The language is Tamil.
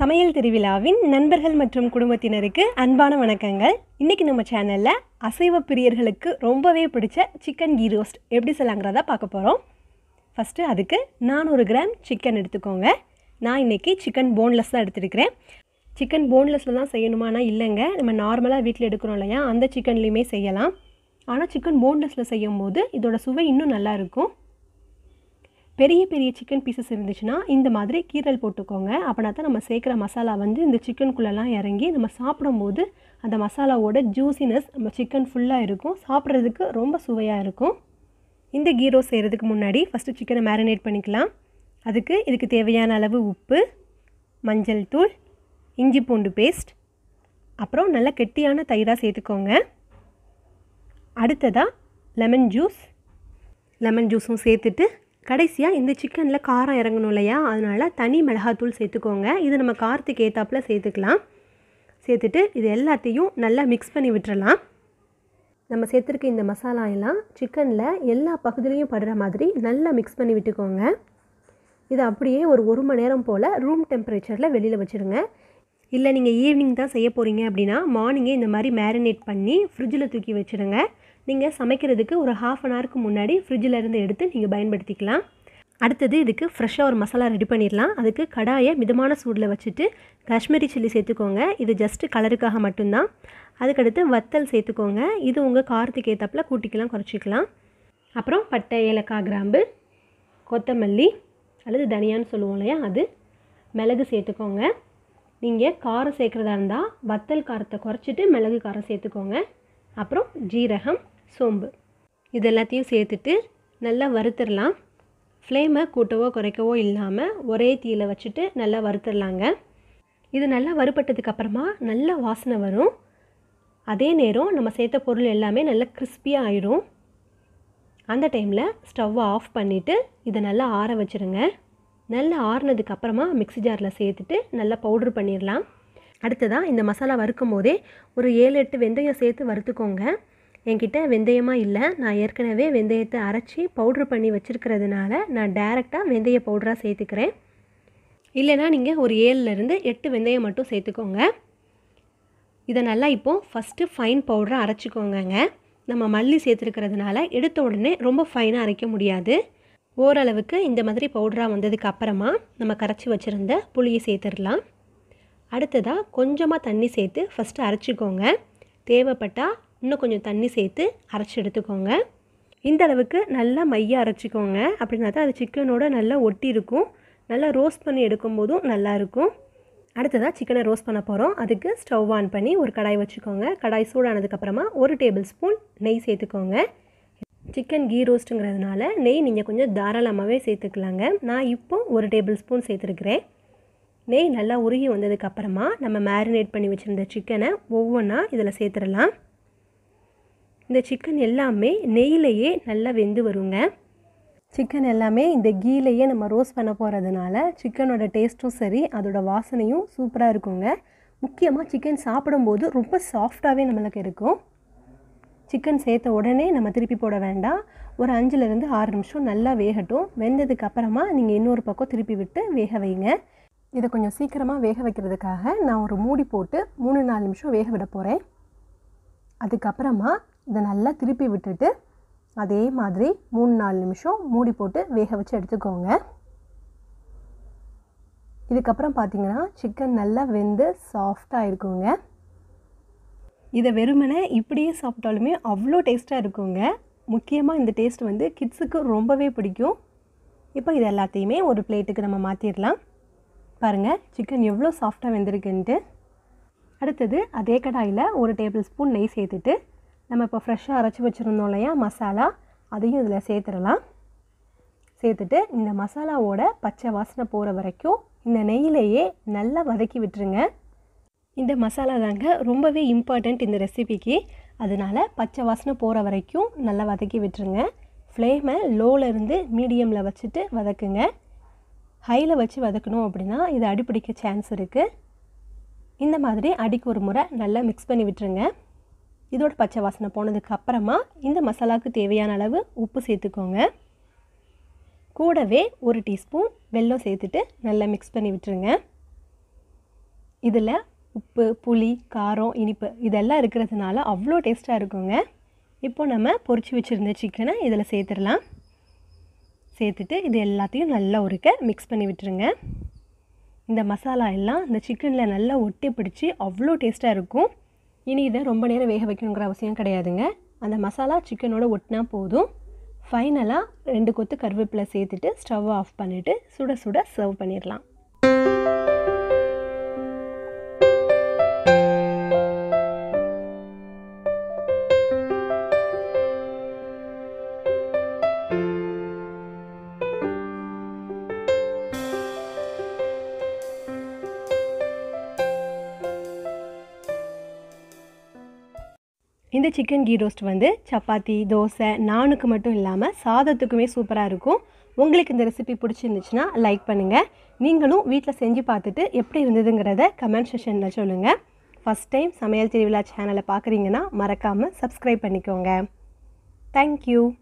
சமையல் திருவிழாவின் நண்பர்கள் மற்றும் குடும்பத்தினருக்கு அன்பான வணக்கங்கள் இன்றைக்கி நம்ம சேனலில் அசைவ பிரியர்களுக்கு ரொம்பவே பிடிச்ச சிக்கன் கீ ரோஸ்ட் எப்படி செய்யலாங்கிறத பார்க்க போகிறோம் ஃபஸ்ட்டு அதுக்கு நானூறு கிராம் சிக்கன் எடுத்துக்கோங்க நான் இன்றைக்கி சிக்கன் போன்லெஸ் தான் எடுத்துருக்கிறேன் சிக்கன் போன்லெஸ்ஸில் தான் செய்யணுமானா இல்லைங்க நம்ம நார்மலாக வீட்டில் எடுக்கிறோம் இல்லையா அந்த சிக்கன்லேயுமே செய்யலாம் ஆனால் சிக்கன் போன்லெஸ்ஸில் செய்யும் போது இதோட சுவை இன்னும் நல்லா இருக்கும் பெரிய பெரிய சிக்கன் பீசஸ் இருந்துச்சுன்னா இந்த மாதிரி கீரல் போட்டுக்கோங்க அப்படின்னா தான் நம்ம சேர்க்குற மசாலா வந்து இந்த சிக்கனுக்குள்ளெல்லாம் இறங்கி நம்ம சாப்பிடும்போது அந்த மசாலாவோட ஜூசினஸ் நம்ம சிக்கன் ஃபுல்லாக இருக்கும் சாப்பிட்றதுக்கு ரொம்ப சுவையாக இருக்கும் இந்த கீரோ செய்கிறதுக்கு முன்னாடி ஃபஸ்ட்டு சிக்கனை மேரினேட் பண்ணிக்கலாம் அதுக்கு இதுக்கு தேவையான அளவு உப்பு மஞ்சள் தூள் இஞ்சி பூண்டு பேஸ்ட் அப்புறம் நல்ல கெட்டியான தயிராக சேர்த்துக்கோங்க அடுத்ததாக லெமன் ஜூஸ் லெமன் ஜூஸும் சேர்த்துட்டு கடைசியாக இந்த சிக்கனில் காரம் இறங்கணும் இல்லையா அதனால் தனி மிளகாத்தூள் சேர்த்துக்கோங்க இது நம்ம காரத்துக்கு ஏற்றாப்பில் சேர்த்துக்கலாம் சேர்த்துட்டு இது எல்லாத்தையும் நல்லா மிக்ஸ் பண்ணி விட்டுறலாம் நம்ம சேர்த்துருக்க இந்த மசாலா எல்லாம் சிக்கனில் எல்லா பகுதியிலையும் படுற மாதிரி நல்லா மிக்ஸ் பண்ணி விட்டுக்கோங்க இது அப்படியே ஒரு ஒரு மணி நேரம் போல் ரூம் டெம்பரேச்சரில் வெளியில் வச்சுருங்க இல்லை நீங்கள் ஈவினிங் தான் செய்ய போகிறீங்க அப்படின்னா மார்னிங்கே இந்த மாதிரி மேரினேட் பண்ணி ஃப்ரிட்ஜில் தூக்கி வச்சுருங்க நீங்கள் சமைக்கிறதுக்கு ஒரு ஹாஃப் அன் ஹவருக்கு முன்னாடி ஃப்ரிட்ஜில் இருந்து எடுத்து நீங்கள் பயன்படுத்திக்கலாம் அடுத்தது இதுக்கு ஃப்ரெஷ்ஷாக ஒரு மசாலா ரெடி பண்ணிடலாம் அதுக்கு கடாயை மிதமான சூடில் வச்சுட்டு காஷ்மீரி சில்லி சேர்த்துக்கோங்க இது ஜஸ்ட்டு கலருக்காக மட்டும்தான் அதுக்கடுத்து வத்தல் சேர்த்துக்கோங்க இது உங்கள் காரத்துக்கு ஏற்றப்பில் கூட்டிக்கலாம் குறைச்சிக்கலாம் அப்புறம் பட்டை ஏலக்காய் கிராம்பு கொத்தமல்லி அல்லது தனியான்னு சொல்லுவோம் இல்லையா அது மிளகு சேர்த்துக்கோங்க நீங்கள் காரம் சேர்க்குறதா இருந்தால் வத்தல் காரத்தை குறைச்சிட்டு மிளகு காரம் சேர்த்துக்கோங்க அப்புறம் ஜீரகம் சோம்பு இது எல்லாத்தையும் சேர்த்துட்டு நல்லா வறுத்துடலாம் ஃப்ளேமை கூட்டவோ குறைக்கவோ இல்லாமல் ஒரே தீயில் வச்சுட்டு நல்லா வறுத்துடலாங்க இது நல்லா வறுபட்டதுக்கு அப்புறமா நல்ல வாசனை வரும் அதே நேரம் நம்ம சேர்த்த பொருள் எல்லாமே நல்லா கிறிஸ்பியாக ஆயிடும் அந்த டைமில் ஸ்டவ்வை ஆஃப் பண்ணிவிட்டு இதை நல்லா ஆற வச்சுருங்க நல்லா ஆறுனதுக்கு அப்புறமா மிக்ஸி ஜாரில் சேர்த்துட்டு நல்லா பவுட்ரு பண்ணிடலாம் அடுத்ததாக இந்த மசாலா வறுக்கும் போதே ஒரு ஏழு எட்டு வெந்தயம் சேர்த்து வறுத்துக்கோங்க என்கிட்ட வெந்தயமாக இல்லை நான் ஏற்கனவே வெந்தயத்தை அரைச்சி பவுட்ரு பண்ணி வச்சுருக்கிறதுனால நான் டேரெக்டாக வெந்தய பவுடராக சேர்த்துக்கிறேன் இல்லைனா நீங்கள் ஒரு ஏழுலேருந்து எட்டு வெந்தயம் மட்டும் சேர்த்துக்கோங்க இதை நல்லா இப்போது ஃபஸ்ட்டு ஃபைன் பவுடராக அரைச்சிக்கோங்கங்க நம்ம மல்லி சேர்த்துருக்கிறதுனால எடுத்த உடனே ரொம்ப ஃபைனாக அரைக்க முடியாது ஓரளவுக்கு இந்த மாதிரி பவுடராக வந்ததுக்கு அப்புறமா நம்ம கரைச்சி வச்சுருந்த புளியை சேர்த்துடலாம் அடுத்ததாக கொஞ்சமாக தண்ணி சேர்த்து ஃபஸ்ட்டு அரைச்சிக்கோங்க தேவைப்பட்டால் இன்னும் கொஞ்சம் தண்ணி சேர்த்து அரைச்சி எடுத்துக்கோங்க இந்த அளவுக்கு நல்லா மையாக அரைச்சிக்கோங்க அப்படின்னா தான் அது சிக்கனோட நல்லா ஒட்டி இருக்கும் நல்லா ரோஸ்ட் பண்ணி எடுக்கும்போதும் நல்லாயிருக்கும் அடுத்ததாக சிக்கனை ரோஸ்ட் பண்ண போகிறோம் அதுக்கு ஸ்டவ் ஆன் பண்ணி ஒரு கடாய் வச்சுக்கோங்க கடாய் சூடானதுக்கப்புறமா ஒரு டேபிள் ஸ்பூன் நெய் சேர்த்துக்கோங்க சிக்கன் கீ ரோஸ்ட்டுங்கிறதுனால நெய் நீங்கள் கொஞ்சம் தாராளமாகவே சேர்த்துக்கலாங்க நான் இப்போ ஒரு டேபிள் ஸ்பூன் சேர்த்துருக்குறேன் நெய் நல்லா உருகி வந்ததுக்கப்புறமா நம்ம மேரினேட் பண்ணி வச்சுருந்த சிக்கனை ஒவ்வொன்றா இதில் சேர்த்துடலாம் இந்த சிக்கன் எல்லாமே நெய்யிலையே நல்லா வெந்து வருங்க சிக்கன் எல்லாமே இந்த கீலையே நம்ம ரோஸ்ட் பண்ண போகிறதுனால சிக்கனோட டேஸ்ட்டும் சரி அதோட வாசனையும் சூப்பராக இருக்குங்க முக்கியமாக சிக்கன் சாப்பிடும்போது ரொம்ப சாஃப்டாகவே நம்மளுக்கு இருக்கும் சிக்கன் சேர்த்த உடனே நம்ம திருப்பி போட வேண்டாம் ஒரு அஞ்சுலேருந்து ஆறு நிமிஷம் நல்லா வேகட்டும் வெந்ததுக்கு அப்புறமா நீங்கள் இன்னொரு பக்கம் திருப்பி விட்டு வேக வைங்க இதை கொஞ்சம் சீக்கிரமாக வேக வைக்கிறதுக்காக நான் ஒரு மூடி போட்டு மூணு நாலு நிமிஷம் வேக விட போகிறேன் அதுக்கப்புறமா இதை நல்லா திருப்பி விட்டுட்டு அதே மாதிரி மூணு நாலு நிமிஷம் மூடி போட்டு வேக வச்சு எடுத்துக்கோங்க இதுக்கப்புறம் பார்த்தீங்கன்னா சிக்கன் நல்லா வெந்து சாஃப்டாக இருக்குங்க இதை வெறுமனே இப்படியே சாப்பிட்டாலுமே அவ்வளோ டேஸ்ட்டாக இருக்குங்க முக்கியமாக இந்த டேஸ்ட் வந்து கிட்ஸுக்கு ரொம்பவே பிடிக்கும் இப்போ இது எல்லாத்தையுமே ஒரு பிளேட்டுக்கு நம்ம மாற்றிடலாம் பாருங்கள் சிக்கன் எவ்வளோ சாஃப்டாக வெந்திருக்குன்ட்டு அடுத்தது அதே கடாயில் ஒரு டேபிள் ஸ்பூன் நெய் சேர்த்துட்டு நம்ம இப்போ ஃப்ரெஷ்ஷாக அரைச்சி வச்சுருந்தோம் இல்லையா மசாலா அதையும் இதில் சேர்த்துடலாம் சேர்த்துட்டு இந்த மசாலாவோட பச்சை வாசனை போகிற வரைக்கும் இந்த நெய்யிலேயே நல்லா வதக்கி விட்டுருங்க இந்த மசாலா தாங்க ரொம்பவே இம்பார்ட்டண்ட் இந்த ரெசிபிக்கு அதனால் பச்சை வாசனை போகிற வரைக்கும் நல்லா வதக்கி விட்டுருங்க ஃப்ளேமை லோலேருந்து மீடியமில் வச்சுட்டு வதக்குங்க ஹையில் வச்சு வதக்கணும் அப்படின்னா இது அடிப்பிடிக்க சான்ஸ் இருக்குது இந்த மாதிரி அடிக்கு ஒரு முறை நல்லா மிக்ஸ் பண்ணி விட்டுருங்க இதோட பச்சை வாசனை போனதுக்கு அப்புறமா இந்த மசாலாவுக்கு தேவையான அளவு உப்பு சேர்த்துக்கோங்க கூடவே ஒரு டீஸ்பூன் வெல்லம் சேர்த்துட்டு நல்லா மிக்ஸ் பண்ணி விட்டுருங்க இதில் உப்பு புளி காரம் இனிப்பு இதெல்லாம் இருக்கிறதுனால அவ்வளோ டேஸ்ட்டாக இருக்குங்க இப்போ நம்ம பொரிச்சு வச்சுருந்த சிக்கனை இதில் சேர்த்துடலாம் சேர்த்துட்டு இது எல்லாத்தையும் நல்லா ஒருக்க மிக்ஸ் பண்ணி விட்டுருங்க இந்த மசாலா எல்லாம் இந்த சிக்கனில் நல்லா ஒட்டி பிடிச்சி அவ்வளோ டேஸ்ட்டாக இருக்கும் இனி இதை ரொம்ப நேரம் வேக வைக்கணுங்கிற அவசியம் கிடையாதுங்க அந்த மசாலா சிக்கனோட ஒட்டினா போதும் ஃபைனலாக ரெண்டு கொத்து கருவேப்பிலை சேர்த்துட்டு ஸ்டவ் ஆஃப் பண்ணிவிட்டு சுட சுட சர்வ் பண்ணிடலாம் இந்த சிக்கன் கீ ரோஸ்ட் வந்து சப்பாத்தி தோசை நானுக்கு மட்டும் இல்லாமல் சாதத்துக்குமே சூப்பராக இருக்கும் உங்களுக்கு இந்த ரெசிபி பிடிச்சிருந்துச்சுன்னா லைக் பண்ணுங்கள் நீங்களும் வீட்டில் செஞ்சு பார்த்துட்டு எப்படி இருந்ததுங்கிறத கமெண்ட் செஷனில் சொல்லுங்கள் ஃபஸ்ட் டைம் சமையல் திருவிழா சேனலை பார்க்குறீங்கன்னா மறக்காமல் சப்ஸ்கிரைப் பண்ணிக்கோங்க தேங்க்யூ